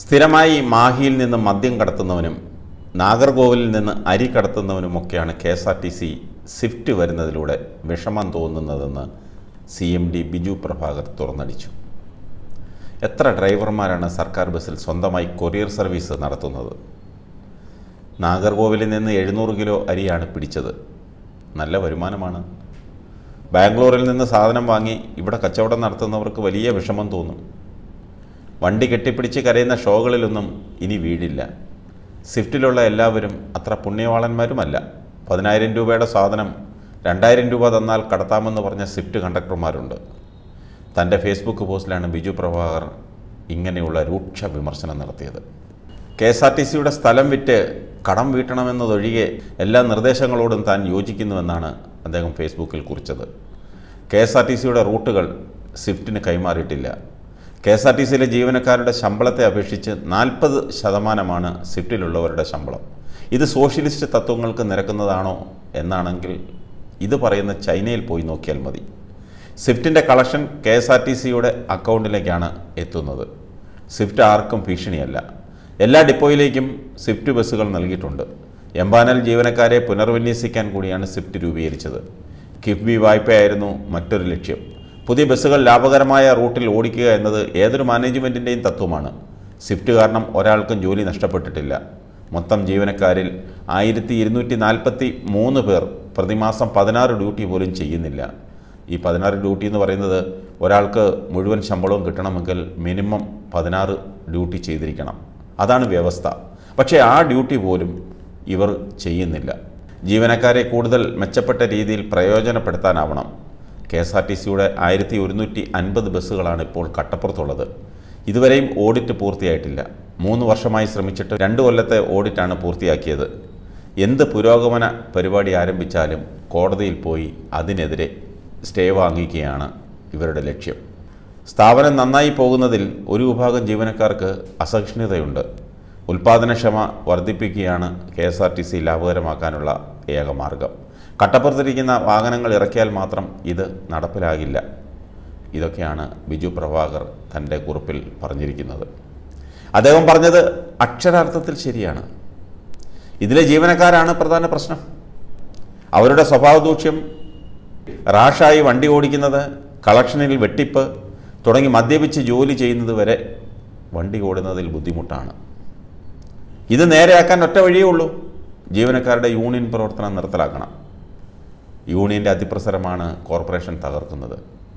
സ്ഥിരമായി മാഹിയിൽ നിന്ന് മദ്യം കടത്തുന്നവനും നാഗർകോവിലിൽ നിന്ന് അരി കടത്തുന്നവനുമൊക്കെയാണ് K S R T C Swift വരുന്നതിലൂടെ വിഷമം തോന്നുന്നതെന്ന് C M D Biju Prabhakar തുറന്നടിച്ചു എത്ര ഡ്രൈവർമാരാണ് സർക്കാർ ബസ്സിൽ സ്വന്തമായി കൊറിയർ സർവീസ് നടത്തുന്നത് നാഗർകോവിലിൽ നിന്ന് എഴുന്നൂറ് കിലോ അരിയാണ് പിടിച്ചത് നല്ല വരുമാനമാണ് ബാംഗ്ലൂരിൽ നിന്ന് സാധനം വാങ്ങി ഇവിടെ കച്ചവടം നടത്തുന്നവർക്ക് വലിയ വിഷമം തോന്നും വണ്ടി കെട്ടിപ്പിടിച്ച് കരയുന്ന ഷോകളിലൊന്നും ഇനി വീടില്ല സ്വിഫ്റ്റിലുള്ള എല്ലാവരും അത്ര പുണ്യവാളന്മാരുമല്ല പതിനായിരം രൂപയുടെ സാധനം രണ്ടായിരം രൂപ തന്നാൽ കടത്താമെന്ന് പറഞ്ഞ സ്വിഫ്റ്റ് കണ്ടക്ടർമാരുണ്ട് തൻ്റെ ഫേസ്ബുക്ക് പോസ്റ്റിലാണ് ബിജു പ്രഭാകർ ഇങ്ങനെയുള്ള രൂക്ഷ വിമർശനം നടത്തിയത് കെ എസ് ആർ ടി സിയുടെ സ്ഥലം വിറ്റ് കടം വീട്ടണമെന്നതൊഴികെ എല്ലാ നിർദ്ദേശങ്ങളോടും താൻ യോജിക്കുന്നുവെന്നാണ് അദ്ദേഹം ഫേസ്ബുക്കിൽ കുറിച്ചത് കെ എസ് ആർ ടി സിയുടെ റൂട്ടുകൾ സ്വിഫ്റ്റിന് കൈമാറിയിട്ടില്ല കെ എസ് ആർ ടി സിയിലെ ജീവനക്കാരുടെ ശമ്പളത്തെ അപേക്ഷിച്ച് നാൽപ്പത് ശതമാനമാണ് സ്വിഫ്റ്റിലുള്ളവരുടെ ശമ്പളം ഇത് സോഷ്യലിസ്റ്റ് തത്വങ്ങൾക്ക് നിരക്കുന്നതാണോ എന്നാണെങ്കിൽ ഇത് പറയുന്ന ചൈനയിൽ പോയി നോക്കിയാൽ മതി സ്വിഫ്റ്റിൻ്റെ collection K S R T സിയുടെ അക്കൗണ്ടിലേക്കാണ് എത്തുന്നത് സ്വിഫ്റ്റ് ആർക്കും ഭീഷണിയല്ല എല്ലാ ഡിപ്പോയിലേക്കും സ്വിഫ്റ്റ് ബസ്സുകൾ നൽകിയിട്ടുണ്ട് എംപാനൽ ജീവനക്കാരെ പുനർവിന്യസിക്കാൻ കൂടിയാണ് സ്വിഫ്റ്റ് രൂപീകരിച്ചത് കിഫ്ബി വായ്പയായിരുന്നു മറ്റൊരു ലക്ഷ്യം പുതിയ ബസ്സുകൾ ലാഭകരമായ റൂട്ടിൽ ഓടിക്കുക എന്നത് ഏതൊരു മാനേജ്മെൻറ്റിൻ്റെയും തത്വമാണ് സ്വിഫ്റ്റ് കാരണം ഒരാൾക്കും ജോലി നഷ്ടപ്പെട്ടിട്ടില്ല മൊത്തം ജീവനക്കാരിൽ ആയിരത്തി ഇരുന്നൂറ്റി നാൽപ്പത്തി മൂന്ന് പേർ പ്രതിമാസം പതിനാറ് ഡ്യൂട്ടി പോലും ചെയ്യുന്നില്ല ഈ പതിനാറ് ഡ്യൂട്ടി എന്ന് പറയുന്നത് ഒരാൾക്ക് മുഴുവൻ ശമ്പളവും കിട്ടണമെങ്കിൽ മിനിമം പതിനാറ് ഡ്യൂട്ടി ചെയ്തിരിക്കണം അതാണ് വ്യവസ്ഥ പക്ഷേ ആ ഡ്യൂട്ടി പോലും ഇവർ ചെയ്യുന്നില്ല ജീവനക്കാരെ കൂടുതൽ മെച്ചപ്പെട്ട രീതിയിൽ പ്രയോജനപ്പെടുത്താനാവണം കെ എസ് ആർ ടി സിയുടെ ആയിരത്തി ഒരുന്നൂറ്റി അൻപത് ബസ്സുകളാണ് ഇപ്പോൾ കട്ടപ്പുറത്തുള്ളത് ഇതുവരെയും ഓഡിറ്റ് പൂർത്തിയായിട്ടില്ല മൂന്ന് വർഷമായി ശ്രമിച്ചിട്ട് രണ്ട് കൊല്ലത്തെ ഓഡിറ്റാണ് പൂർത്തിയാക്കിയത് എന്ത് പുരോഗമന പരിപാടി ആരംഭിച്ചാലും കോടതിയിൽ പോയി അതിനെതിരെ സ്റ്റേ വാങ്ങിക്കുകയാണ് ഇവരുടെ ലക്ഷ്യം സ്ഥാപനം നന്നായി പോകുന്നതിൽ ഒരു വിഭാഗം ജീവനക്കാർക്ക് അസഹിഷ്ണുതയുണ്ട് ഉൽപാദനക്ഷമ വർദ്ധിപ്പിക്കുകയാണ് K S R T C ലാഭകരമാക്കാനുള്ള ഏക മാർഗം കട്ടപ്പുറത്തിരിക്കുന്ന വാഹനങ്ങൾ ഇറക്കിയാൽ മാത്രം ഇത് നടപ്പിലാകില്ല ഇതൊക്കെയാണ് ബിജു പ്രഭാകർ തൻ്റെ കുറിപ്പിൽ പറഞ്ഞിരിക്കുന്നത് അദ്ദേഹം പറഞ്ഞത് അക്ഷരാർത്ഥത്തിൽ ശരിയാണ് ഇതിലെ ജീവനക്കാരാണ് പ്രധാന പ്രശ്നം അവരുടെ സ്വഭാവദൂഷ്യം റാഷായി വണ്ടി ഓടിക്കുന്നത് കളക്ഷനിൽ വെട്ടിപ്പ് തുടങ്ങി മദ്യപിച്ച് ജോലി ചെയ്യുന്നത് വരെ വണ്ടി ഓടുന്നതിൽ ബുദ്ധിമുട്ടാണ് ഇത് നേരെയാക്കാൻ ഒറ്റ വഴിയേ ഉള്ളൂ ജീവനക്കാരുടെ യൂണിയൻ പ്രവർത്തനം നിർത്തലാക്കണം യൂണിയൻ്റെ അതിപ്രസരമാണ് കോർപ്പറേഷൻ തകർക്കുന്നത്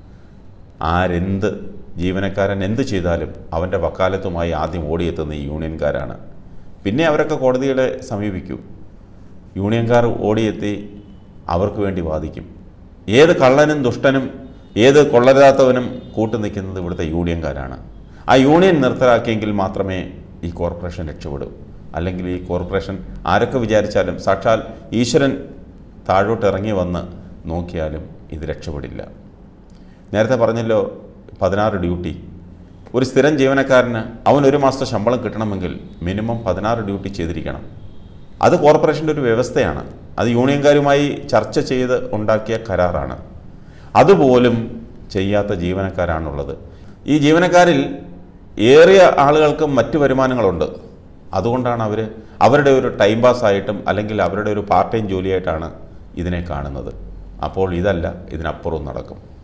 ആരെന്ത് ജീവനക്കാരൻ എന്ത് ചെയ്താലും അവൻ്റെ വക്കാലത്തുമായി ആദ്യം ഓടിയെത്തുന്ന ഈ യൂണിയൻകാരാണ് പിന്നെ അവരൊക്കെ കോടതികളെ സമീപിക്കൂ യൂണിയൻകാർ ഓടിയെത്തി അവർക്ക് വേണ്ടി വാദിക്കും ഏത് കള്ളനും ദുഷ്ടനും ഏത് കൊള്ളരുതാത്തവനും കൂട്ടു നിൽക്കുന്നത് ഇവിടുത്തെ യൂണിയൻകാരാണ് ആ യൂണിയൻ നിർത്തലാക്കിയെങ്കിൽ മാത്രമേ ഈ കോർപ്പറേഷൻ രക്ഷപ്പെടൂ അല്ലെങ്കിൽ ഈ കോർപ്പറേഷൻ ആരൊക്കെ വിചാരിച്ചാലും സാക്ഷാൽ ഈശ്വരൻ താഴോട്ട് ഇറങ്ങി വന്ന് നോക്കിയാലും ഇത് രക്ഷപ്പെടില്ല നേരത്തെ പറഞ്ഞല്ലോ പതിനാറ് ഡ്യൂട്ടി ഒരു സ്ഥിരം ജീവനക്കാരന് അവൻ ഒരു മാസത്തെ ശമ്പളം കിട്ടണമെങ്കിൽ മിനിമം പതിനാറ് ഡ്യൂട്ടി ചെയ്തിരിക്കണം അത് കോർപ്പറേഷൻ്റെ ഒരു വ്യവസ്ഥയാണ് അത് യൂണിയൻകാരുമായി ചർച്ച ചെയ്ത് ഉണ്ടാക്കിയ കരാറാണ് അതുപോലും ചെയ്യാത്ത ജീവനക്കാരാണുള്ളത് ഈ ജീവനക്കാരിൽ ഏറിയ ആളുകൾക്ക് മറ്റു വരുമാനങ്ങളുണ്ട് അതുകൊണ്ടാണ് അവർ അവരുടെ ഒരു ടൈം പാസ് ആയിട്ടും അല്ലെങ്കിൽ അവരുടെ ഒരു പാർട്ട് ടൈം ജോലിയായിട്ടാണ് ഇതിനെ കാണുന്നത് അപ്പോൾ ഇതല്ല ഇതിനപ്പുറവും നടക്കും